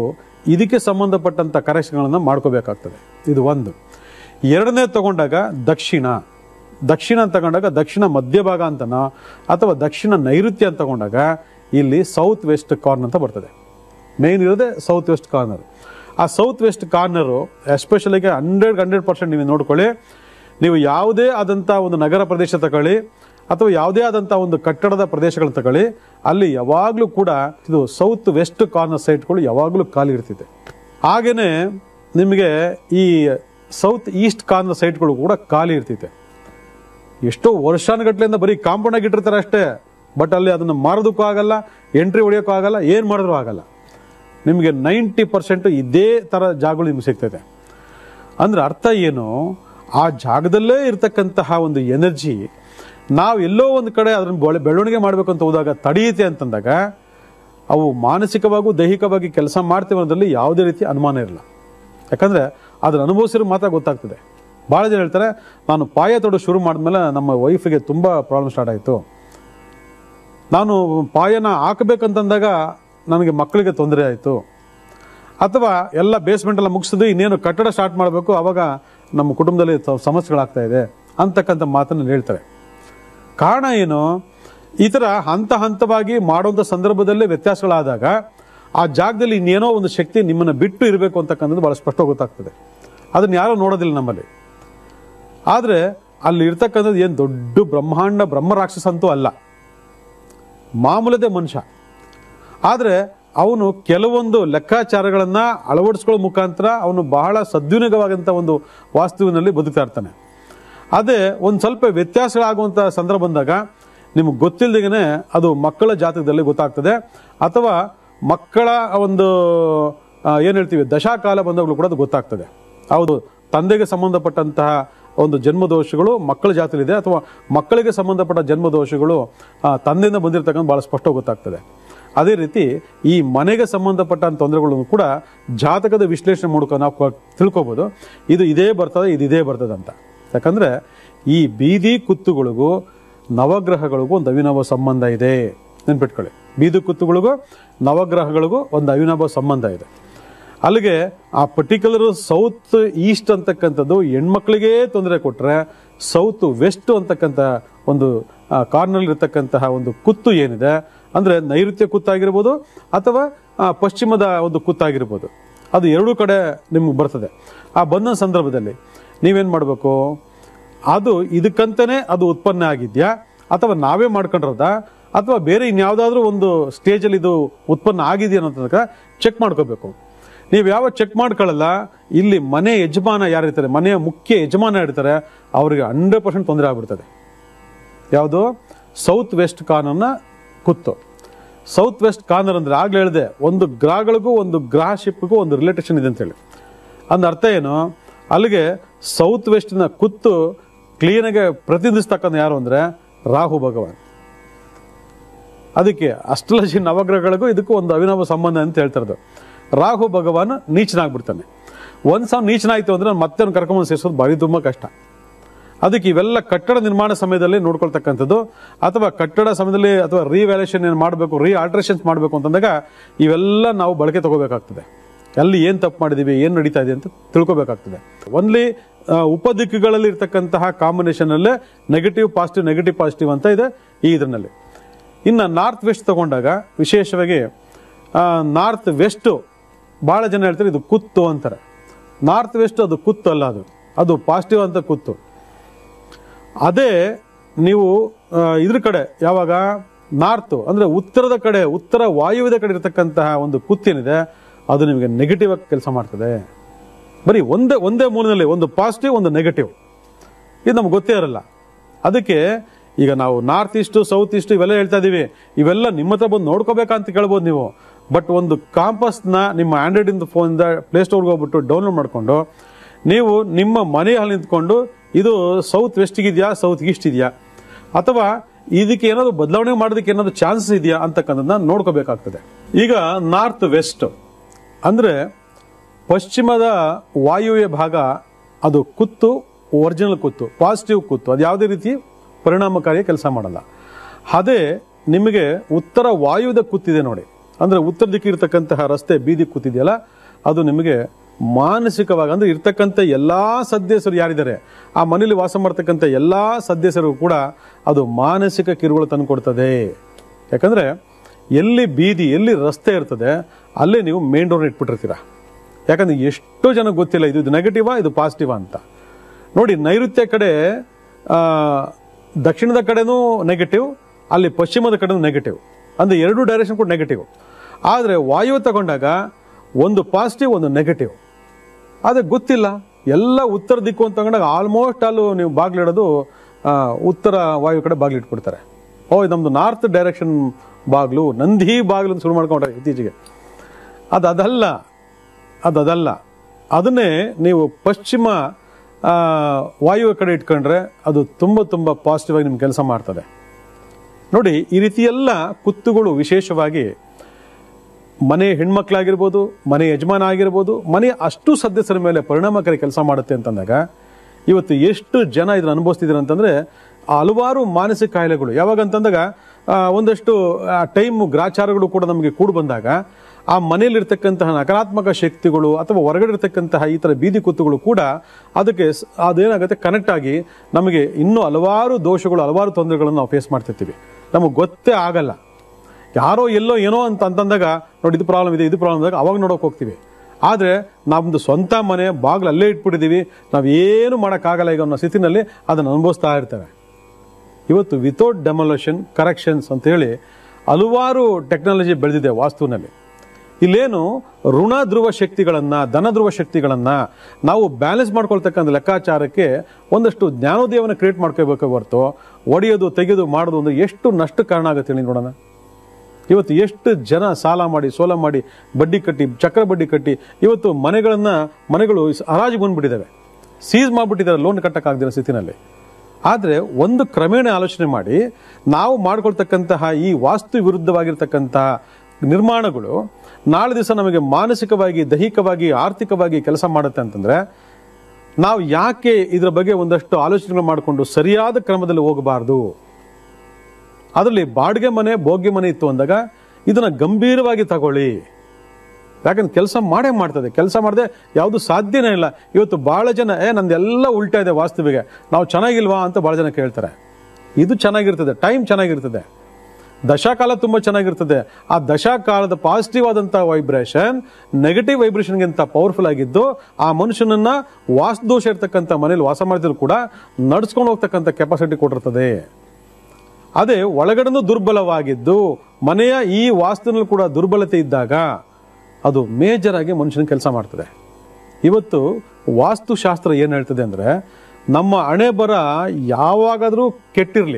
Speaker 1: ಇದಕ್ಕೆ ಸಂಬಂಧಪಟ್ಟಂಥ ಕರೆಕ್ಷನ್ಗಳನ್ನು ಮಾಡ್ಕೋಬೇಕಾಗ್ತದೆ ಇದು ಒಂದು ಎರಡನೇ ತಗೊಂಡಾಗ ದಕ್ಷಿಣ ದಕ್ಷಿಣ ಅಂತ ತಗೊಂಡಾಗ ದಕ್ಷಿಣ ಮಧ್ಯಭಾಗ ಅಂತನೋ ಅಥವಾ ದಕ್ಷಿಣ ನೈಋತ್ಯ ಅಂತ ತಗೊಂಡಾಗ ಇಲ್ಲಿ ಸೌತ್ ವೆಸ್ಟ್ ಕಾರ್ನ್ ಅಂತ ಬರ್ತದೆ ಮೇನ್ ಇರೋದೇ ಸೌತ್ ವೆಸ್ಟ್ ಕಾರ್ನರ್ ಆ ಸೌತ್ ವೆಸ್ಟ್ ಕಾರ್ನರು ಎಸ್ಪೆಷಲಿಗೆ ಹಂಡ್ರೆಡ್ ಹಂಡ್ರೆಡ್ ಪರ್ಸೆಂಟ್ ನೀವು ನೋಡ್ಕೊಳ್ಳಿ ನೀವು ಯಾವುದೇ ಆದಂಥ ಒಂದು ನಗರ ಪ್ರದೇಶ ತಗೊಳ್ಳಿ ಅಥವಾ ಯಾವುದೇ ಆದಂಥ ಒಂದು ಕಟ್ಟಡದ ಪ್ರದೇಶಗಳನ್ನ ತಗೊಳ್ಳಿ ಅಲ್ಲಿ ಯಾವಾಗಲೂ ಕೂಡ ಇದು ಸೌತ್ ವೆಸ್ಟ್ ಕಾರ್ನರ್ ಸೈಟ್ಗಳು ಯಾವಾಗಲೂ ಖಾಲಿ ಇರ್ತಿದೆ ಹಾಗೆಯೇ ನಿಮಗೆ ಈ ಸೌತ್ ಈಸ್ಟ್ ಕಾರ್ನರ್ ಸೈಟ್ಗಳು ಕೂಡ ಖಾಲಿ ಇರ್ತಿದೆ ಎಷ್ಟೋ ವರ್ಷಾನುಗಟ್ಲೆಯಿಂದ ಬರೀ ಕಾಂಪೌಂಡಾಗಿ ಇಟ್ಟಿರ್ತಾರೆ ಅಷ್ಟೇ ಬಟ್ ಅಲ್ಲಿ ಅದನ್ನು ಮಾರೋದಕ್ಕೂ ಆಗಲ್ಲ ಎಂಟ್ರಿ ಹೊಡಿಯೋಕ್ಕೂ ಆಗಲ್ಲ ಏನು ಮಾಡಿದ್ರೂ ಆಗಲ್ಲ ನಿಮಗೆ ನೈಂಟಿ ಪರ್ಸೆಂಟ್ ಇದೇ ಥರ ಜಾಗಗಳು ನಿಮ್ಗೆ ಸಿಗ್ತದೆ ಅಂದ್ರೆ ಅರ್ಥ ಏನು ಆ ಜಾಗದಲ್ಲೇ ಇರ್ತಕ್ಕಂತಹ ಒಂದು ಎನರ್ಜಿ ನಾವು ಎಲ್ಲೋ ಒಂದು ಕಡೆ ಅದನ್ನು ಬೆಳೆ ಬೆಳವಣಿಗೆ ಮಾಡಬೇಕು ಅಂತ ಹೋದಾಗ ತಡೆಯುತ್ತೆ ಅಂತಂದಾಗ ಅವು ಮಾನಸಿಕವಾಗೂ ದೈಹಿಕವಾಗಿ ಕೆಲಸ ಮಾಡ್ತೇವೆ ಅನ್ನೋದ್ರಲ್ಲಿ ಯಾವುದೇ ರೀತಿ ಅನುಮಾನ ಇರಲ್ಲ ಯಾಕಂದ್ರೆ ಅದನ್ನ ಅನುಭವಿಸಿರೋ ಮಾತ್ರ ಗೊತ್ತಾಗ್ತದೆ ಭಾಳ ಜನ ಹೇಳ್ತಾರೆ ನಾನು ಪಾಯ ತೊಡು ಶುರು ಮಾಡಿದ್ಮೇಲೆ ನಮ್ಮ ವೈಫಿಗೆ ತುಂಬ ಪ್ರಾಬ್ಲಮ್ ಸ್ಟಾರ್ಟ್ ಆಯಿತು ನಾನು ಪಾಯನ ಹಾಕಬೇಕಂತಂದಾಗ ನನಗೆ ಮಕ್ಕಳಿಗೆ ತೊಂದರೆ ಆಯಿತು ಅಥವಾ ಎಲ್ಲ ಬೇಸ್ಮೆಂಟ್ ಎಲ್ಲ ಮುಗಿಸಿದ್ದು ಇನ್ನೇನು ಕಟ್ಟಡ ಸ್ಟಾರ್ಟ್ ಮಾಡಬೇಕು ಆವಾಗ ನಮ್ಮ ಕುಟುಂಬದಲ್ಲಿ ಸ- ಸಮಸ್ಯೆಗಳಾಗ್ತಾ ಇದೆ ಅಂತಕ್ಕಂಥ ಮಾತನ್ನು ಹೇಳ್ತಾರೆ ಕಾರಣ ಏನು ಈ ಥರ ಹಂತ ಹಂತವಾಗಿ ಮಾಡುವಂಥ ಸಂದರ್ಭದಲ್ಲೇ ವ್ಯತ್ಯಾಸಗಳಾದಾಗ ಆ ಜಾಗದಲ್ಲಿ ಇನ್ನೇನೋ ಒಂದು ಶಕ್ತಿ ನಿಮ್ಮನ್ನು ಬಿಟ್ಟು ಇರಬೇಕು ಅಂತಕ್ಕಂಥದ್ದು ಭಾಳ ಸ್ಪಷ್ಟ ಗೊತ್ತಾಗ್ತದೆ ಅದನ್ನ ಯಾರೂ ನೋಡೋದಿಲ್ಲ ನಮ್ಮಲ್ಲಿ ಆದರೆ ಅಲ್ಲಿ ಇರ್ತಕ್ಕಂಥದ್ದು ಏನು ದೊಡ್ಡ ಬ್ರಹ್ಮಾಂಡ ಬ್ರಹ್ಮ ರಾಕ್ಷಸ ಅಂತೂ ಅಲ್ಲ ಮಾಮೂಲದೇ ಮನುಷ್ಯ ಆದರೆ ಅವನು ಕೆಲವೊಂದು ಲೆಕ್ಕಾಚಾರಗಳನ್ನ ಅಳವಡಿಸ್ಕೊಳ್ಳೋ ಮುಖಾಂತರ ಅವನು ಬಹಳ ಸದ್ವಿನಿಯೋಗವಾದಂಥ ಒಂದು ವಾಸ್ತುವಿನಲ್ಲಿ ಬದುಕ್ತಾ ಇರ್ತಾನೆ ಅದೇ ಒಂದು ಸ್ವಲ್ಪ ವ್ಯತ್ಯಾಸಗಳಾಗುವಂಥ ಸಂದರ್ಭ ಬಂದಾಗ ನಿಮ್ಗೆ ಗೊತ್ತಿಲ್ಲದೇನೆ ಅದು ಮಕ್ಕಳ ಜಾತಕದಲ್ಲಿ ಗೊತ್ತಾಗ್ತದೆ ಅಥವಾ ಮಕ್ಕಳ ಒಂದು ಏನು ಹೇಳ್ತೀವಿ ದಶಾಕಾಲ ಬಂದಾಗಲೂ ಕೂಡ ಅದು ಗೊತ್ತಾಗ್ತದೆ ಹೌದು ತಂದೆಗೆ ಸಂಬಂಧಪಟ್ಟಂತಹ ಒಂದು ಜನ್ಮದೋಷಗಳು ಮಕ್ಕಳ ಜಾತಿಲಿದೆ ಅಥವಾ ಮಕ್ಕಳಿಗೆ ಸಂಬಂಧಪಟ್ಟ ಜನ್ಮದೋಷಗಳು ಆ, ತಂದೆಯಿಂದ ಬಂದಿರತಕ್ಕಂಥ ಭಾಳ ಸ್ಪಷ್ಟ ಗೊತ್ತಾಗ್ತದೆ ಅದೇ ರೀತಿ ಈ ಮನೆಗೆ ಸಂಬಂಧಪಟ್ಟ ತೊಂದರೆಗಳನ್ನು ಕೂಡ ಜಾತಕದ ವಿಶ್ಲೇಷಣೆ ಮೂಲಕ ನಾವು ಕ- ತಿಳ್ಕೊಬೋದು ಇದು ಇದೇ ಬರ್ತದೆ ಇದು ಇದೇ ಬರ್ತದೆ ಅಂತ ಯಾಕಂದ್ರೆ ಈ ಬೀದಿ ಕುತ್ತುಗಳಿಗೂ ನವಗ್ರಹಗಳಿಗೂ ಒಂದು ಅವಿನಾವ ಸಂಬಂಧ ಇದೆ ನೆನ್ಪಿಟ್ಕೊಳ್ಳಿ ಬೀದಿ ಕುತ್ತುಗಳಿಗೂ ನವಗ್ರಹಗಳಿಗೂ ಒಂದು ಅವಿನಾವ ಸಂಬಂಧ ಇದೆ ಅಲ್ಲಿಗೆ ಆ ಪರ್ಟಿಕ್ಯುಲರ್ ಸೌತ್ ಈಸ್ಟ್ ಅಂತಕ್ಕಂಥದ್ದು ಹೆಣ್ಮಕ್ಳಿಗೆ ತೊಂದರೆ ಕೊಟ್ಟರೆ ಸೌತ್ ವೆಸ್ಟ್ ಅಂತಕ್ಕಂಥ ಒಂದು ಕಾರ್ನರ್ ಇರತಕ್ಕಂತಹ ಒಂದು ಕುತ್ತು ಏನಿದೆ ಅಂದ್ರೆ ನೈಋತ್ಯ ಕುತ್ತಾಗಿರ್ಬೋದು ಅಥವಾ ಆ, ಪಶ್ಚಿಮದ ಒಂದು ಕುತ್ತಾಗಿರ್ಬೋದು ಅದು ಎರಡೂ ಕಡೆ ನಿಮ್ಗೆ ಬರ್ತದೆ ಆ ಬಂದ ಸಂದರ್ಭದಲ್ಲಿ ನೀವೇನು ಮಾಡಬೇಕು ಅದು ಇದಕ್ಕಂತಾನೆ ಅದು ಉತ್ಪನ್ನ ಆಗಿದ್ಯಾ ಅಥವಾ ನಾವೇ ಮಾಡ್ಕೊಂಡಿರೋದಾ ಅಥವಾ ಬೇರೆ ಇನ್ಯಾವುದಾದ್ರೂ ಒಂದು ಸ್ಟೇಜಲ್ಲಿ ಇದು ಉತ್ಪನ್ನ ಆಗಿದೆಯಾ ಅನ್ನೋದನ್ನ ಚೆಕ್ ಮಾಡ್ಕೋಬೇಕು ನೀವು ಯಾವ ಚೆಕ್ ಮಾಡ್ಕೊಳ್ಳಲ್ಲ ಇಲ್ಲಿ ಮನೆ ಯಜಮಾನ ಯಾರಿರ್ತಾರೆ ಮನೆಯ ಮುಖ್ಯ ಯಜಮಾನ ಇರ್ತಾರೆ ಅವರಿಗೆ ಹಂಡ್ರೆಡ್ ಪರ್ಸೆಂಟ್ ತೊಂದರೆ ಆಗ್ಬಿಡ್ತದೆ ಯಾವುದು ಸೌತ್ ವೆಸ್ಟ್ ಕಾರ್ನರ್ನ ಕುತ್ತು ಸೌತ್ ವೆಸ್ಟ್ ಕಾರ್ನರ್ ಅಂದ್ರೆ ಆಗ್ಲೇ ಹೇಳಿದೆ ಒಂದು ಗ್ರಹಗಳಿಗೂ ಒಂದು ಗ್ರಹ ಶಿಪ್ಗೂ ಒಂದು ರಿಲೇಟೇಷನ್ ಇದೆ ಅಂತೇಳಿ ಅಂದ ಅರ್ಥ ಏನು ಅಲ್ಲಿಗೆ ಸೌತ್ ವೆಸ್ಟ್ನ ಕುತ್ತು ಕ್ಲೀನಾಗಿ ಪ್ರತಿನಿಧಿಸ್ತಕ್ಕಂಥ ಯಾರು ಅಂದ್ರೆ ರಾಹು ಭಗವಾನ್ ಅದಕ್ಕೆ ಅಸ್ಟ್ರಾಲಜಿ ನವಗ್ರಹಗಳಿಗೂ ಇದಕ್ಕೂ ಒಂದು ಅವಿನಾವ ಸಂಬಂಧ ಅಂತ ಹೇಳ್ತಿರೋದು ರಾಹು ಭಗವಾನ್ ನೀಚನಾಗ್ಬಿಡ್ತಾನೆ ಒಂದ್ ಸಲ ನೀಚನಾಯ್ತು ಅಂದ್ರೆ ಮತ್ತೆ ಅವ್ನು ಕರ್ಕೊಂಬಂದು ಸೇರಿಸೋದು ಭಾರಿ ತುಂಬಾ ಕಷ್ಟ ಅದಕ್ಕೆ ಇವೆಲ್ಲ ಕಟ್ಟಡ ನಿರ್ಮಾಣ ಸಮಯದಲ್ಲಿ ನೋಡ್ಕೊಳ್ತಕ್ಕಂಥದ್ದು ಅಥವಾ ಕಟ್ಟಡ ಸಮಯದಲ್ಲಿ ಅಥವಾ ರಿವ್ಯಾಲ್ಯೂಷನ್ ಏನು ಮಾಡಬೇಕು ರೀ ಆಲ್ಟ್ರೇಷನ್ಸ್ ಮಾಡಬೇಕು ಅಂತಂದಾಗ ಇವೆಲ್ಲ ನಾವು ಬಳಕೆ ತಗೋಬೇಕಾಗ್ತದೆ ಅಲ್ಲಿ ಏನು ತಪ್ಪು ಮಾಡಿದೀವಿ ಏನು ನಡೀತಾ ಇದೆ ಅಂತ ತಿಳ್ಕೊಬೇಕಾಗ್ತದೆ ಒನ್ಲಿ ಉಪದಿಕ್ಕುಗಳಲ್ಲಿ ಇರ್ತಕ್ಕಂತಹ ಕಾಂಬಿನೇಷನ್ ಅಲ್ಲೇ ನೆಗೆಟಿವ್ ಪಾಸಿಟಿವ್ ನೆಗೆಟಿವ್ ಪಾಸಿಟಿವ್ ಅಂತ ಇದೆ ಈ ಇದರಲ್ಲಿ ಇನ್ನು ನಾರ್ತ್ ವೆಸ್ಟ್ ತಗೊಂಡಾಗ ವಿಶೇಷವಾಗಿ ನಾರ್ತ್ ವೆಸ್ಟ್ ಭಾಳ ಜನ ಹೇಳ್ತಾರೆ ಇದು ಕುತ್ತು ಅಂತಾರೆ ನಾರ್ತ್ ವೆಸ್ಟ್ ಅದು ಕುತ್ತು ಅಲ್ಲ ಅದು ಅದು ಪಾಸಿಟಿವ್ ಅಂತ ಕುತ್ತು ಅದೇ ನೀವು ಆ, ಇದ್ರ ಕಡೆ ಯಾವಾಗ ನಾರ್ತ್ ಅಂದ್ರೆ ಉತ್ತರದ ಕಡೆ ಉತ್ತರ ವಾಯುವ್ಯದ ಕಡೆ ಇರತಕ್ಕಂತಹ ಒಂದು ಕುತ್ತೇನಿದೆ ಅದು ನಿಮಗೆ ನೆಗೆಟಿವ್ ಆಗಿ ಕೆಲಸ ಮಾಡ್ತದೆ ಬರೀ ಒಂದೇ ಒಂದೇ ಮೂಲದಲ್ಲಿ ಒಂದು ಪಾಸಿಟಿವ್ ಒಂದು ನೆಗೆಟಿವ್ ಇದು ನಮ್ಗೆ ಗೊತ್ತೇ ಇರಲ್ಲ ಅದಕ್ಕೆ ಈಗ ನಾವು ನಾರ್ತ್ ಈಸ್ಟ್ ಸೌತ್ ಈಸ್ಟ್ ಇವೆಲ್ಲ ಹೇಳ್ತಾ ಇದೀವಿ ಇವೆಲ್ಲ ನಿಮ್ಮ ಹತ್ರ ಬಂದು ನೋಡ್ಕೋಬೇಕಂತ ಕೇಳ್ಬೋದು ನೀವು ಬಟ್ ಒಂದು ಕಾಂಪಸ್ನ ನಿಮ್ಮ ಆಂಡ್ರಾಯ್ಡ್ ಇಂದ ಫೋನಿಂದ ಪ್ಲೇಸ್ಟೋರ್ಗೆ ಹೋಗ್ಬಿಟ್ಟು ಡೌನ್ಲೋಡ್ ಮಾಡಿಕೊಂಡು ನೀವು ನಿಮ್ಮ ಮನೆಯಲ್ಲಿ ನಿಂತ್ಕೊಂಡು ಇದು ಸೌತ್ ವೆಸ್ಟ್ಗೆ ಇದೆಯಾ ಸೌತ್ ಈಸ್ಟ್ ಇದೆಯಾ ಅಥವಾ ಇದಕ್ಕೆ ಏನಾದ್ರು ಬದಲಾವಣೆ ಮಾಡೋದಕ್ಕೆ ಏನಾದ್ರು ಚಾನ್ಸಸ್ ಇದೆಯಾ ಅಂತಕ್ಕಂಥದ್ದನ್ನ ನೋಡ್ಕೋಬೇಕಾಗ್ತದೆ ಈಗ ನಾರ್ತ್ ವೆಸ್ಟ್ ಅಂದ್ರೆ ಪಶ್ಚಿಮದ ವಾಯುವ್ಯ ಭಾಗ ಅದು ಕುತ್ತು ಒರಿಜಿನಲ್ ಕುತ್ತು ಪಾಸಿಟಿವ್ ಕುತ್ತು ಅದು ಯಾವುದೇ ರೀತಿ ಪರಿಣಾಮಕಾರಿ ಕೆಲಸ ಮಾಡಲ್ಲ ಅದೇ ನಿಮಗೆ ಉತ್ತರ ವಾಯುವ್ಯದ ಕುತ್ತಿದೆ ನೋಡಿ ಅಂದ್ರೆ ಉತ್ತರ ದಿಕ್ಕಿರ್ತಕ್ಕಂತಹ ರಸ್ತೆ ಬೀದಿ ಕೂತಿದೆಯಲ್ಲ ಅದು ನಿಮಗೆ ಮಾನಸಿಕವಾಗಿ ಅಂದ್ರೆ ಇರ್ತಕ್ಕಂಥ ಎಲ್ಲಾ ಸದಸ್ಯರು ಯಾರಿದ್ದಾರೆ ಆ ಮನೇಲಿ ವಾಸ ಮಾಡ್ತಕ್ಕಂಥ ಎಲ್ಲಾ ಸದಸ್ಯರು ಕೂಡ ಅದು ಮಾನಸಿಕ ಕಿರುಗಳು ತಂದುಕೊಡ್ತದೆ ಯಾಕಂದ್ರೆ ಎಲ್ಲಿ ಬೀದಿ ಎಲ್ಲಿ ರಸ್ತೆ ಇರ್ತದೆ ಅಲ್ಲೇ ನೀವು ಮೇನ್ ಡೋರ್ ಇಟ್ಬಿಟ್ಟಿರ್ತೀರ ಯಾಕಂದ್ರೆ ಎಷ್ಟೋ ಜನ ಗೊತ್ತಿಲ್ಲ ಇದು ನೆಗೆಟಿವಾ ಇದು ಪಾಸಿಟಿವಾ ಅಂತ ನೋಡಿ ನೈಋತ್ಯ ಕಡೆ ಆ, ದಕ್ಷಿಣದ ಕಡೆನೂ ನೆಗೆಟಿವ್ ಅಲ್ಲಿ ಪಶ್ಚಿಮದ ಕಡೆನೂ ನೆಗೆಟಿವ್ ಅಂದ್ರೆ ಎರಡು ಡೈರೆಕ್ಷನ್ ಕೂಡ ನೆಗೆಟಿವ್ ಆದರೆ ವಾಯು ತಗೊಂಡಾಗ ಒಂದು ಪಾಸಿಟಿವ್ ಒಂದು ನೆಗೆಟಿವ್ ಆದರೆ ಗೊತ್ತಿಲ್ಲ ಎಲ್ಲ ಉತ್ತರ ದಿಕ್ಕು ಅಂತ ತಗೊಂಡಾಗ ಆಲ್ಮೋಸ್ಟ್ ಅಲ್ಲೂ ನೀವು ಬಾಗಿಲಿಡೋದು ಆ, ಉತ್ತರ ವಾಯು ಕಡೆ ಬಾಗಿಲು ಇಟ್ಬಿಡ್ತಾರೆ ಓ ಇದು ನಮ್ದು ನಾರ್ತ್ ಡೈರೆಕ್ಷನ್ ಬಾಗಿಲು ನಂದಿ ಬಾಗಿಲು ಅಂತ ಶುರು ಮಾಡ್ಕೊಂಡ್ರೆ ಇತ್ತೀಚೆಗೆ ಅದು ಅದಲ್ಲ ಅದು ಅದಲ್ಲ ಅದನ್ನೇ ನೀವು ಪಶ್ಚಿಮ ಆ, ವಾಯುವ ಕಡೆ ಇಟ್ಕೊಂಡ್ರೆ ಅದು ತುಂಬ ತುಂಬ ಪಾಸಿಟಿವ್ ಆಗಿ ನಿಮ್ಗೆ ಕೆಲಸ ಮಾಡ್ತದೆ ನೋಡಿ ಈ ರೀತಿ ಎಲ್ಲ ಕುತ್ತುಗಳು ವಿಶೇಷವಾಗಿ ಮನೆ ಹೆಣ್ಮಕ್ಳಾಗಿರ್ಬೋದು ಮನೆ ಯಜಮಾನ ಆಗಿರ್ಬೋದು ಮನೆಯ ಅಷ್ಟು ಸದಸ್ಯರ ಮೇಲೆ ಪರಿಣಾಮಕಾರಿ ಕೆಲಸ ಮಾಡುತ್ತೆ ಅಂತಂದಾಗ ಇವತ್ತು ಎಷ್ಟು ಜನ ಇದನ್ನ ಅನುಭವಿಸ್ತಿದ್ದೀರ ಅಂತಂದ್ರೆ ಆ ಹಲವಾರು ಮಾನಸಿಕ ಕಾಯಿಲೆಗಳು ಯಾವಾಗ ಅಂತಂದಾಗ ಆ, ಒಂದಷ್ಟು ಟೈಮ್ ಗ್ರಾಚಾರಗಳು ಕೂಡ ನಮಗೆ ಕೂಡು ಬಂದಾಗ ಆ ಮನೆಯಲ್ಲಿರ್ತಕ್ಕಂತಹ ನಕಾರಾತ್ಮಕ ಶಕ್ತಿಗಳು ಅಥವಾ ಹೊರಗಡೆ ಇರ್ತಕ್ಕಂತಹ ಈ ಥರ ಬೀದಿ ಕುತ್ತುಗಳು ಕೂಡ ಅದಕ್ಕೆ ಸ್- ಅದೇನಾಗುತ್ತೆ ಕನೆಕ್ಟ್ ಆಗಿ ನಮಗೆ ಇನ್ನೂ ಹಲವಾರು ದೋಷಗಳು ಹಲವಾರು ತೊಂದರೆಗಳನ್ನು ನಾವು ಫೇಸ್ ಮಾಡ್ತಿರ್ತೀವಿ ನಮಗೆ ಗೊತ್ತೇ ಆಗಲ್ಲ ಯಾರೋ ಎಲ್ಲೋ ಏನೋ ಅಂತ ಅಂತಂದಾಗ ನೋಡಿ ಇದು ಪ್ರಾಬ್ಲಮ್ ಇದೆ ಇದು ಪ್ರಾಬ್ಲಮ್ ಇದ್ದಾಗ ಅವಾಗ ನೋಡೋಕೆ ಹೋಗ್ತೀವಿ ಆದರೆ ನಮ್ದು ಸ್ವಂತ ಮನೆ ಬಾಗಿಲು ಅಲ್ಲೇ ಇಟ್ಬಿಟ್ಟಿದ್ದೀವಿ ನಾವು ಏನು ಮಾಡೋಕ್ಕಾಗಲ್ಲ ಈಗ ಅನ್ನೋ ಸ್ಥಿತಿನಲ್ಲಿ ಅದನ್ನು ಅನುಭವಿಸ್ತಾ ಇರ್ತೇವೆ ಇವತ್ತು ವಿತೌಟ್ ಡೆಮೊಲೇಷನ್ ಕರೆಕ್ಷನ್ಸ್ ಅಂತ ಹೇಳಿ ಹಲವಾರು ಟೆಕ್ನಾಲಜಿ ಬೆಳೆದಿದೆ ವಾಸ್ತುವಿನಲ್ಲಿ ಇಲ್ಲೇನು ಋಣ ಧ್ರುವ ಶಕ್ತಿಗಳನ್ನ ಧನ ಧ್ರುವ ಶಕ್ತಿಗಳನ್ನ ನಾವು ಬ್ಯಾಲೆನ್ಸ್ ಮಾಡ್ಕೊಳ್ತಕ್ಕಂಥ ಲೆಕ್ಕಾಚಾರಕ್ಕೆ ಒಂದಷ್ಟು ಜ್ಞಾನೋದಯವನ್ನು ಕ್ರಿಯೇಟ್ ಮಾಡ್ಕೋಬೇಕು ಹೊರತು ಒಡೆಯೋದು ತೆಗೆಯೋದು ಮಾಡೋದು ಅಂದ್ರೆ ಎಷ್ಟು ನಷ್ಟ ಕಾರಣ ಆಗುತ್ತೆ ಹೇಳಿ ನೋಡೋಣ ಇವತ್ತು ಎಷ್ಟು ಜನ ಸಾಲ ಮಾಡಿ ಸೋಲ ಮಾಡಿ ಬಡ್ಡಿ ಕಟ್ಟಿ ಚಕ್ರ ಬಡ್ಡಿ ಕಟ್ಟಿ ಇವತ್ತು ಮನೆಗಳನ್ನ ಮನೆಗಳು ಹರಾಜು ಬಂದ್ಬಿಟ್ಟಿದ್ದಾವೆ ಸೀಸ್ ಮಾಡಿಬಿಟ್ಟಿದ್ದಾರೆ ಲೋನ್ ಕಟ್ಟಕ್ಕಾಗದಿರೋ ಸ್ಥಿತಿನಲ್ಲಿ ಆದರೆ ಒಂದು ಕ್ರಮೇಣ ಆಲೋಚನೆ ಮಾಡಿ ನಾವು ಮಾಡ್ಕೊಳ್ತಕ್ಕಂತಹ ಈ ವಾಸ್ತು ವಿರುದ್ಧವಾಗಿರ್ತಕ್ಕಂತಹ ನಿರ್ಮಾಣಗಳು ನಾಳೆ ದಿವಸ ನಮಗೆ ಮಾನಸಿಕವಾಗಿ ದೈಹಿಕವಾಗಿ ಆರ್ಥಿಕವಾಗಿ ಕೆಲಸ ಮಾಡುತ್ತೆ ಅಂತಂದ್ರೆ ನಾವು ಯಾಕೆ ಇದರ ಬಗ್ಗೆ ಒಂದಷ್ಟು ಆಲೋಚನೆಗಳು ಮಾಡಿಕೊಂಡು ಸರಿಯಾದ ಕ್ರಮದಲ್ಲಿ ಹೋಗಬಾರ್ದು ಅದರಲ್ಲಿ ಬಾಡಿಗೆ ಮನೆ ಭೋಗ್ಯ ಮನೆ ಇತ್ತು ಅಂದಾಗ ಇದನ್ನ ಗಂಭೀರವಾಗಿ ತಗೊಳ್ಳಿ ಯಾಕಂದ್ರೆ ಕೆಲಸ ಮಾಡೇ ಮಾಡ್ತದೆ ಕೆಲಸ ಮಾಡದೆ ಯಾವುದು ಸಾಧ್ಯನೇ ಇಲ್ಲ ಇವತ್ತು ಬಹಳ ಜನ ಏ ನಂದೆಲ್ಲ ಉಲ್ಟಾ ಇದೆ ವಾಸ್ತವಿಗೆ ನಾವು ಚೆನ್ನಾಗಿಲ್ವಾ ಅಂತ ಬಹಳ ಜನ ಕೇಳ್ತಾರೆ ಇದು ಚೆನ್ನಾಗಿರ್ತದೆ ಟೈಮ್ ಚೆನ್ನಾಗಿರ್ತದೆ ದಶಾಕಾಲ ತುಂಬ ಚೆನ್ನಾಗಿರ್ತದೆ ಆ ದಶಾಕಾಲದ ಪಾಸಿಟಿವ್ ಆದಂತಹ ವೈಬ್ರೇಷನ್ ನೆಗೆಟಿವ್ ವೈಬ್ರೇಷನ್ಗಿಂತ ಪವರ್ಫುಲ್ ಆಗಿದ್ದು ಆ ಮನುಷ್ಯನನ್ನ ವಾಸ್ತುದೋಷ ಇರ್ತಕ್ಕಂಥ ಮನೇಲಿ ವಾಸ ಮಾಡಿದ್ರು ಕೂಡ ನಡ್ಸ್ಕೊಂಡು ಹೋಗ್ತಕ್ಕಂಥ ಕೆಪಾಸಿಟಿ ಕೊಟ್ಟಿರ್ತದೆ ಅದೇ ಒಳಗಡೆನೂ ದುರ್ಬಲವಾಗಿದ್ದು ಮನೆಯ ಈ ವಾಸ್ತುನಲ್ಲಿ ಕೂಡ ದುರ್ಬಲತೆ ಇದ್ದಾಗ ಅದು ಮೇಜರ್ ಆಗಿ ಮನುಷ್ಯನ ಕೆಲಸ ಮಾಡ್ತದೆ ಇವತ್ತು ವಾಸ್ತುಶಾಸ್ತ್ರ ಏನು ಹೇಳ್ತದೆ ಅಂದ್ರೆ ನಮ್ಮ ಹಣೆ ಬರ ಯಾವಾಗಾದರೂ ಕೆಟ್ಟಿರಲಿ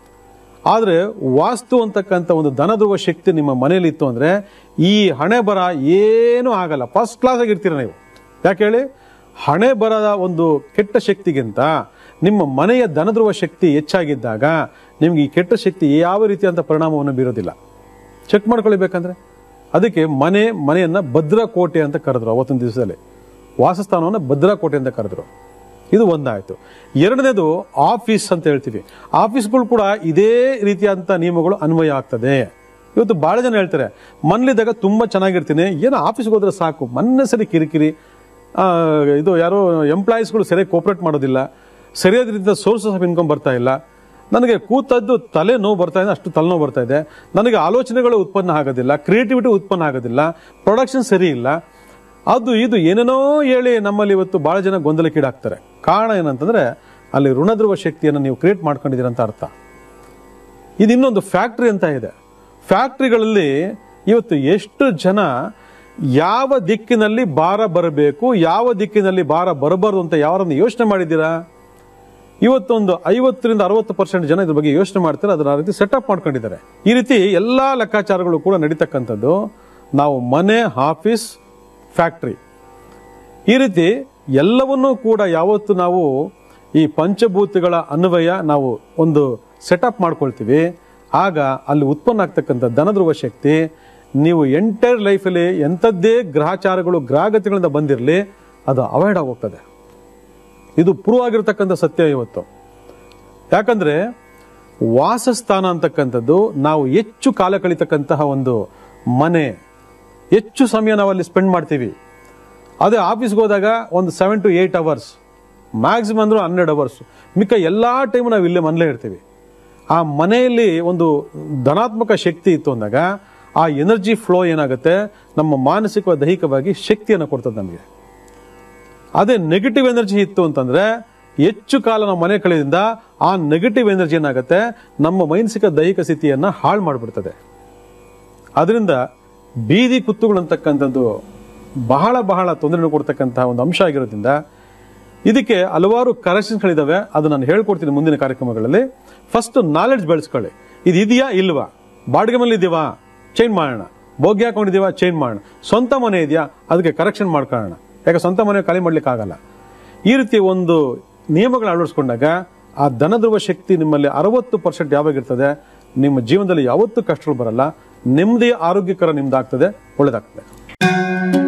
Speaker 1: ಆದರೆ ವಾಸ್ತು ಅಂತಕ್ಕಂಥ ಒಂದು ದನದುವ ಶಕ್ತಿ ನಿಮ್ಮ ಮನೇಲಿ ಇತ್ತು ಅಂದ್ರೆ ಈ ಹಣೆ ಬರ ಏನೂ ಆಗಲ್ಲ ಫಸ್ಟ್ ಕ್ಲಾಸ್ ಆಗಿರ್ತೀರ ನೀವು ಯಾಕೆ ಹೇಳಿ ಹಣೆ ಬರದ ಒಂದು ಕೆಟ್ಟ ಶಕ್ತಿಗಿಂತ ನಿಮ್ಮ ಮನೆಯ ದನದ್ರುವ ಶಕ್ತಿ ಹೆಚ್ಚಾಗಿದ್ದಾಗ ನಿಮ್ಗೆ ಈ ಕೆಟ್ಟ ಶಕ್ತಿ ಯಾವ ರೀತಿಯಂತ ಪರಿಣಾಮವನ್ನು ಬೀರೋದಿಲ್ಲ ಚೆಕ್ ಮಾಡ್ಕೊಳ್ಬೇಕಂದ್ರೆ ಅದಕ್ಕೆ ಮನೆ ಮನೆಯನ್ನ ಭದ್ರಕೋಟೆ ಅಂತ ಕರೆದ್ರು ಅವತ್ತೊಂದು ದಿವಸದಲ್ಲಿ ವಾಸಸ್ಥಾನವನ್ನು ಭದ್ರಕೋಟೆ ಅಂತ ಕರೆದ್ರು ಇದು ಒಂದಾಯ್ತು ಎರಡನೇದು ಆಫೀಸ್ ಅಂತ ಹೇಳ್ತೀವಿ ಆಫೀಸ್ಗಳು ಕೂಡ ಇದೇ ರೀತಿಯಾದಂಥ ನಿಯಮಗಳು ಅನ್ವಯ ಆಗ್ತದೆ ಇವತ್ತು ಬಹಳ ಜನ ಹೇಳ್ತಾರೆ ಮನೇಲಿದ್ದಾಗ ತುಂಬಾ ಚೆನ್ನಾಗಿರ್ತೀನಿ ಏನೋ ಆಫೀಸ್ಗೆ ಹೋದ್ರೆ ಸಾಕು ಮೊನ್ನೆ ಸರಿ ಕಿರಿಕಿರಿ ಆ, ಇದು ಯಾರೋ ಎಂಪ್ಲಾಯೀಸ್ಗಳು ಸರಿಯಾಗಿ ಕೋಪರೇಟ್ ಮಾಡೋದಿಲ್ಲ ಸರಿಯಾದ ರೀತಿಯ ಸೋರ್ಸಸ್ ಆಫ್ ಇನ್ಕಮ್ ಬರ್ತಾ ಇಲ್ಲ ನನಗೆ ಕೂತದ್ದು ತಲೆ ನೋವು ಬರ್ತಾ ಇದೆ ಅಷ್ಟು ತಲೆನೋವು ಬರ್ತಾ ಇದೆ ನನಗೆ ಆಲೋಚನೆಗಳು ಉತ್ಪನ್ನ ಆಗೋದಿಲ್ಲ ಕ್ರಿಯೇಟಿವಿಟಿ ಉತ್ಪನ್ನ ಆಗೋದಿಲ್ಲ ಪ್ರೊಡಕ್ಷನ್ ಸರಿ ಇಲ್ಲ ಅದು ಇದು ಏನೇನೋ ಹೇಳಿ ನಮ್ಮಲ್ಲಿ ಇವತ್ತು ಬಹಳ ಜನ ಗೊಂದಲಕ್ಕೀಡಾಗ್ತಾರೆ ಕಾರಣ ಏನಂತಂದ್ರೆ ಅಲ್ಲಿ ಋಣಧ್ರುವ ಶಕ್ತಿಯನ್ನು ನೀವು ಕ್ರಿಯೇಟ್ ಮಾಡ್ಕೊಂಡಿದ್ದೀರ ಅಂತ ಅರ್ಥ ಇದು ಇನ್ನೊಂದು ಫ್ಯಾಕ್ಟ್ರಿ ಅಂತ ಇದೆ ಫ್ಯಾಕ್ಟ್ರಿಗಳಲ್ಲಿ ಇವತ್ತು ಎಷ್ಟು ಜನ ಯಾವ ದಿಕ್ಕಿನಲ್ಲಿ ಭಾರ ಬರಬೇಕು ಯಾವ ದಿಕ್ಕಿನಲ್ಲಿ ಭಾರ ಬರಬಾರದು ಅಂತ ಯಾರನ್ನು ಯೋಚನೆ ಮಾಡಿದ್ದೀರಾ ಇವತ್ತೊಂದು ಐವತ್ತರಿಂದ ಅರವತ್ತು ಪರ್ಸೆಂಟ್ ಜನ ಇದ್ರ ಬಗ್ಗೆ ಯೋಚನೆ ಮಾಡ್ತಾರೆ ಅದನ್ನ ಆ ರೀತಿ ಸೆಟಪ್ ಮಾಡ್ಕೊಂಡಿದ್ದಾರೆ ಈ ರೀತಿ ಎಲ್ಲಾ ಲೆಕ್ಕಾಚಾರಗಳು ಕೂಡ ನಡೀತಕ್ಕಂಥದ್ದು ನಾವು ಮನೆ ಆಫೀಸ್ ಫ್ಯಾಕ್ಟ್ರಿ ಈ ರೀತಿ ಎಲ್ಲವನ್ನೂ ಕೂಡ ಯಾವತ್ತು ನಾವು ಈ ಪಂಚಭೂತಗಳ ಅನ್ವಯ ನಾವು ಒಂದು ಸೆಟಪ್ ಮಾಡ್ಕೊಳ್ತೀವಿ ಆಗ ಅಲ್ಲಿ ಉತ್ಪನ್ನ ಆಗ್ತಕ್ಕಂಥ ಧನಧ್ರುವ ಶಕ್ತಿ ನೀವು ಎಂಟೈರ್ ಲೈಫಲ್ಲಿ ಎಂಥದ್ದೇ ಗ್ರಹಚಾರಗಳು ಗ್ರಹಗತಿಗಳಿಂದ ಬಂದಿರಲಿ ಅದು ಅವಾಯ್ಡ್ ಆಗೋಗ್ತದೆ ಇದು ಪ್ರೂವ್ ಆಗಿರ್ತಕ್ಕಂಥ ಸತ್ಯ ಇವತ್ತು ಯಾಕಂದ್ರೆ ವಾಸಸ್ಥಾನ ಅಂತಕ್ಕಂಥದ್ದು ನಾವು ಹೆಚ್ಚು ಕಾಲ ಕಳೀತಕ್ಕಂತಹ ಒಂದು ಮನೆ ಹೆಚ್ಚು ಸಮಯ ನಾವು ಅಲ್ಲಿ ಸ್ಪೆಂಡ್ ಮಾಡ್ತೀವಿ ಅದೇ ಆಫೀಸ್ಗೆ ಹೋದಾಗ ಒಂದು seven to eight hours maximum ಅಂದರೂ ಹನ್ನೆರಡು ಅವರ್ಸ್ ಮಿಕ್ಕ ಎಲ್ಲ ಟೈಮು ನಾವು ಇಲ್ಲೇ ಮನೇಲೇ ಇರ್ತೀವಿ ಆ ಮನೆಯಲ್ಲಿ ಒಂದು ಧನಾತ್ಮಕ ಶಕ್ತಿ ಇತ್ತು ಅಂದಾಗ ಆ ಎನರ್ಜಿ ಫ್ಲೋ ಏನಾಗುತ್ತೆ ನಮ್ಮ ಮಾನಸಿಕ ದೈಹಿಕವಾಗಿ ಶಕ್ತಿಯನ್ನು ಕೊಡ್ತದೆ ನಮಗೆ ಅದೇ ನೆಗೆಟಿವ್ ಎನರ್ಜಿ ಇತ್ತು ಅಂತಂದ್ರೆ ಹೆಚ್ಚು ಕಾಲ ನಾವು ಮನೆ ಕಳೆದಿಂದ ಆ ನೆಗೆಟಿವ್ ಎನರ್ಜಿ ಏನಾಗುತ್ತೆ ನಮ್ಮ ಮಾನಸಿಕ ದೈಹಿಕ ಸ್ಥಿತಿಯನ್ನ ಹಾಳು ಮಾಡಿಬಿಡ್ತದೆ ಅದರಿಂದ ಬೀದಿ ಕುತ್ತುಗಳು ಅಂತಕ್ಕಂಥದ್ದು ಬಹಳ ಬಹಳ ತೊಂದರೆ ಕೊಡ್ತಕ್ಕಂತಹ ಒಂದು ಅಂಶ ಆಗಿರೋದ್ರಿಂದ ಇದಕ್ಕೆ ಹಲವಾರು ಕರೆಕ್ಷನ್ಸ್ಗಳಿದಾವೆ ಅದು ನಾನು ಹೇಳ್ಕೊಡ್ತೀನಿ ಮುಂದಿನ ಕಾರ್ಯಕ್ರಮಗಳಲ್ಲಿ ಫಸ್ಟ್ ನಾಲೆಡ್ಜ್ ಬೆಳೆಸ್ಕೊಳ್ಳಿ ಇದು ಇದೆಯಾ ಇಲ್ವಾ ಬಾಡಿಗೆ ಮೇಲೆ ಇದೀವಾ ಚೇಂಜ್ ಮಾಡೋಣ ಬೋಗಿ ಹಾಕೊಂಡಿದೀವಾ ಚೇಂಜ್ ಮಾಡೋಣ ಸ್ವಂತ ಮನೆ ಇದೆಯಾ ಅದಕ್ಕೆ ಕರೆಕ್ಷನ್ ಮಾಡ್ಕೊಳ್ಳೋಣ ಯಾಕೆ ಸ್ವಂತ ಮನೆ ಖಾಲಿ ಮಾಡ್ಲಿಕ್ಕೆ ಆಗಲ್ಲ ಈ ರೀತಿ ಒಂದು ನಿಯಮಗಳು ಅಳವಡಿಸ್ಕೊಂಡಾಗ ಆ ಧನಧ್ರುವ ಶಕ್ತಿ ನಿಮ್ಮಲ್ಲಿ ಅರವತ್ತು ಪರ್ಸೆಂಟ್ ಯಾವಾಗಿರ್ತದೆ ನಿಮ್ಮ ಜೀವನದಲ್ಲಿ ಯಾವತ್ತೂ ಕಷ್ಟಗಳು ಬರಲ್ಲ ನೆಮ್ಮದಿ ಆರೋಗ್ಯಕರ ನಿಮ್ದಾಗ್ತದೆ ಒಳ್ಳೇದಾಗ್ತದೆ